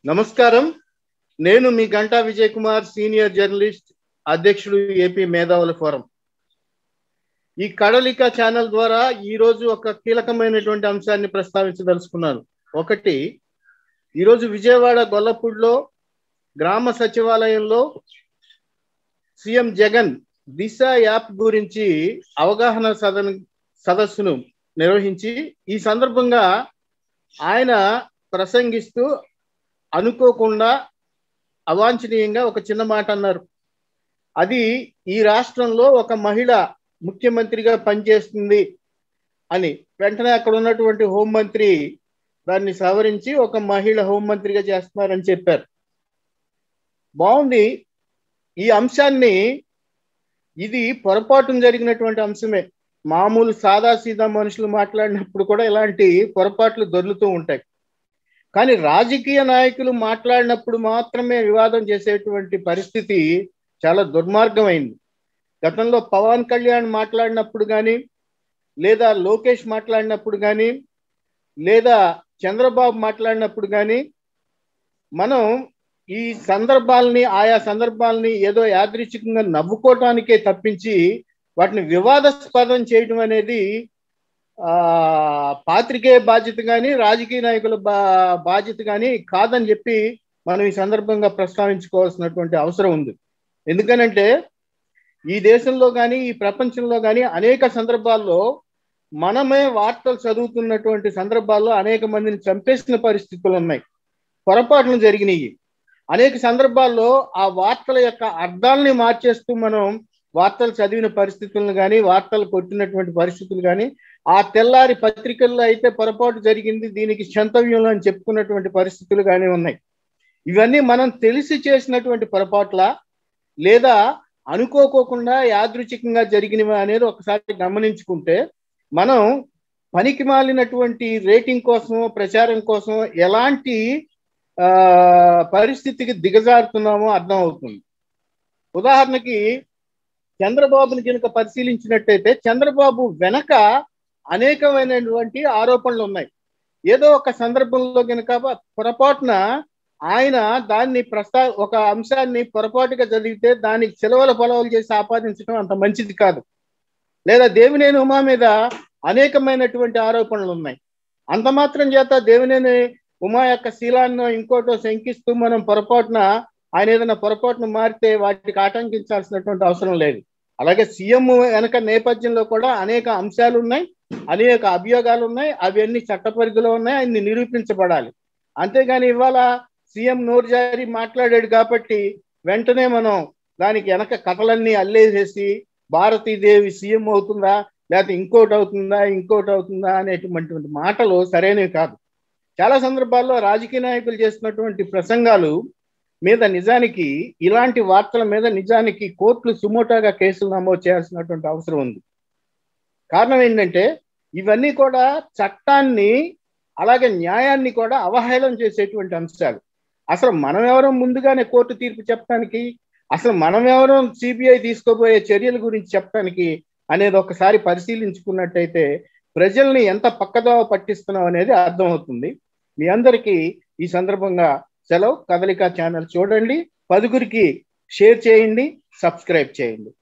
నమస్కారం నేను మీ గంటా విజయ్ కుమార్ సీనియర్ జర్నలిస్ట్ అధ్యక్షుడు ఏపీ మేధావుల ఫోరం ఈ కడలిక ఛానల్ ద్వారా ఈ రోజు ఒక కీలకమైనటువంటి అంశాన్ని ప్రస్తావించదలుచుకున్నాను ఒకటి ఈరోజు విజయవాడ గొల్లపూడిలో గ్రామ సచివాలయంలో సీఎం జగన్ దిశ యాప్ గురించి అవగాహన సదన సదస్సును నిర్వహించి ఈ సందర్భంగా ఆయన ప్రసంగిస్తూ అనుకోకుండా అవాంఛనీయంగా ఒక చిన్న మాట అన్నారు అది ఈ రాష్ట్రంలో ఒక మహిళ ముఖ్యమంత్రిగా పనిచేస్తుంది అని వెంటనే అక్కడ ఉన్నటువంటి హోంమంత్రి దాన్ని సవరించి ఒక మహిళ హోంమంత్రిగా చేస్తున్నారని చెప్పారు బాగుంది ఈ అంశాన్ని ఇది పొరపాటున జరిగినటువంటి అంశమే మామూలు సాదా సీదా మనుషులు మాట్లాడినప్పుడు కూడా ఇలాంటి పొరపాట్లు దొర్లుతూ ఉంటాయి కానీ రాజకీయ నాయకులు మాట్లాడినప్పుడు మాత్రమే వివాదం చేసేటువంటి పరిస్థితి చాలా దుర్మార్గమైంది గతంలో పవన్ కళ్యాణ్ మాట్లాడినప్పుడు కానీ లేదా లోకేష్ మాట్లాడినప్పుడు కానీ లేదా చంద్రబాబు మాట్లాడినప్పుడు కానీ మనం ఈ సందర్భాలని ఆయా సందర్భాలని ఏదో యాదృచ్ఛికంగా నవ్వుకోవటానికే తప్పించి వాటిని వివాదాస్పదం చేయడం అనేది ఆ పాత్రికేయ బాధ్యత కానీ రాజకీయ నాయకుల బా బాధ్యత కానీ కాదని చెప్పి మనం ఈ సందర్భంగా ప్రస్తావించుకోవాల్సినటువంటి అవసరం ఉంది ఎందుకనంటే ఈ దేశంలో కానీ ఈ ప్రపంచంలో కానీ అనేక సందర్భాల్లో మనమే వార్తలు చదువుతున్నటువంటి సందర్భాల్లో అనేక మందిని చంపేసిన పరిస్థితులు ఉన్నాయి పొరపాట్లు జరిగినాయి అనేక సందర్భాల్లో ఆ వార్తల యొక్క అర్థాలని మార్చేస్తూ మనం వార్తలు చదివిన పరిస్థితులను కానీ వార్తలు కొట్టినటువంటి పరిస్థితులు కానీ ఆ తెల్లారి పత్రికల్లో అయితే పొరపాటు జరిగింది దీనికి క్షంతవ్యంలో అని చెప్పుకున్నటువంటి పరిస్థితులు కానీ ఉన్నాయి ఇవన్నీ మనం తెలిసి చేసినటువంటి పొరపాట్ల లేదా అనుకోకోకుండా యాదృచ్ఛికంగా జరిగినవి అనేది ఒకసారి గమనించుకుంటే మనం పనికి మాలినటువంటి రేటింగ్ కోసం ప్రచారం కోసం ఎలాంటి పరిస్థితికి దిగజారుతున్నామో అర్థం అవుతుంది ఉదాహరణకి చంద్రబాబుని కనుక పరిశీలించినట్టయితే చంద్రబాబు వెనక అనేకమైనటువంటి ఆరోపణలు ఉన్నాయి ఏదో ఒక సందర్భంలో కనుక పొరపాటున ఆయన దాన్ని ప్రస్తా ఒక అంశాన్ని పొరపాటుగా చదివితే దానికి సెలవుల పొలవలు చేసి ఆపాదించడం అంత మంచిది కాదు లేదా దేవినేని ఉమా మీద అనేకమైనటువంటి ఆరోపణలు ఉన్నాయి అంత మాత్రం చేత దేవినేని ఉమా యొక్క శీలాన్ని ఇంకోటో శంకిస్తూ మనం పొరపాటున ఆయన ఏదైనా పొరపాటును మారితే వాటికి ఆటంకించాల్సినటువంటి అవసరం లేదు అలాగే సీఎం వెనక నేపథ్యంలో కూడా అనేక అంశాలు ఉన్నాయి అనేక అభియోగాలు ఉన్నాయి అవన్నీ చట్ట పరిధిలో ఉన్నాయి అన్ని నిరూపించబడాలి అంతేగాని ఇవాళ సీఎం నోరు జారి మాట్లాడాడు కాబట్టి వెంటనే మనం దానికి వెనక కథలన్నీ అల్లేసేసి భారతీదేవి సీఎం అవుతుందా లేకపోతే ఇంకోటి అవుతుందా ఇంకోటి అవుతుందా అనేటువంటి మాటలు సరైనవి కాదు చాలా సందర్భాల్లో రాజకీయ నాయకులు చేస్తున్నటువంటి ప్రసంగాలు మీద నిజానికి ఇలాంటి వార్తల మీద నిజానికి కోర్టులు సుమోటాగా కేసులు నమోదు చేయాల్సినటువంటి అవసరం ఉంది కారణం ఏంటంటే ఇవన్నీ కూడా చట్టాన్ని అలాగే న్యాయాన్ని కూడా అవహేళన చేసేటువంటి అంశాలు అసలు మనం ఎవరో ముందుగానే కోర్టు తీర్పు చెప్పడానికి అసలు మనం ఎవరో సిబిఐ తీసుకోబోయే చర్యల గురించి చెప్పడానికి అనేది ఒకసారి పరిశీలించుకున్నట్టయితే ప్రజల్ని ఎంత పక్కదోవ పట్టిస్తున్నాం అనేది అర్థమవుతుంది మీ అందరికీ ఈ సందర్భంగా సెలవు కదలిక ఛానల్ చూడండి పదుగురికి షేర్ చేయండి సబ్స్క్రైబ్ చేయండి